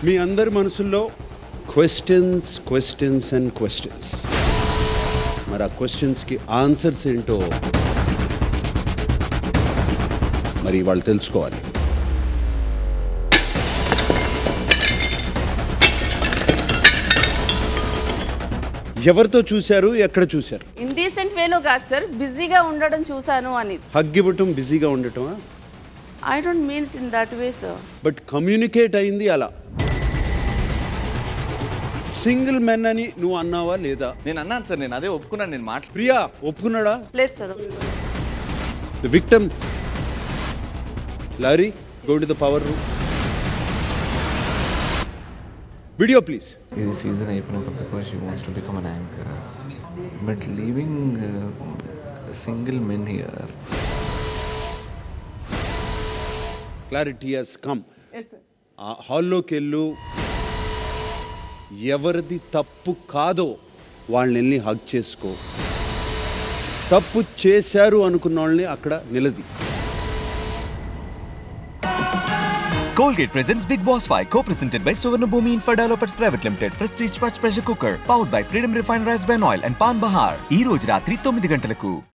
మీ అందరి మనసుల్లో questions questions and questions మరి ఆ క్వశ్చన్స్కి ఆన్సర్స్ ఏంటో మరి వాళ్ళు తెలుసుకోవాలి ఎవరితో చూశారు ఎక్కడ చూశారు ఇండీసెంట్ వేలో కాదు సార్ బిజీగా ఉండడం చూశాను అని హగ్ ఇవ్వటం బిజీగా ఉండటమా I don't mean it in that way sir but communicate అయింది అలా సింగిల్ మెన్ అని నువ్వు అన్నావా లేదా నేను అన్నాను సార్ నేను అదే ఒప్పుకున్నాను నేను మాట్లా ప్రియా ఒప్పుకున్నాడా లేదు sir the victim Larry go to the power room video please ఇది సీజన్ అయిపోయినాక because she wants to become an anchor but leaving single men here clarity has come ఆ హాల్లోకి వెళ్ళు ఎవరిది తప్పు కాదో వాళ్ళని వెళ్ళి హగ్ చేసుకో తప్పు చేశారు అనుకున్న వాళ్ళని అక్కడ నిలది Colgate presents Big Boss Fight, co-presented by Suvarna Bhumi Infra Developers Private Limited, Prestige Fast Pressure Cooker, powered by Freedom Refined Rice Bran Oil and Pan Bahar. ఈ రోజు రాత్రి తొమ్మిది గంటలకు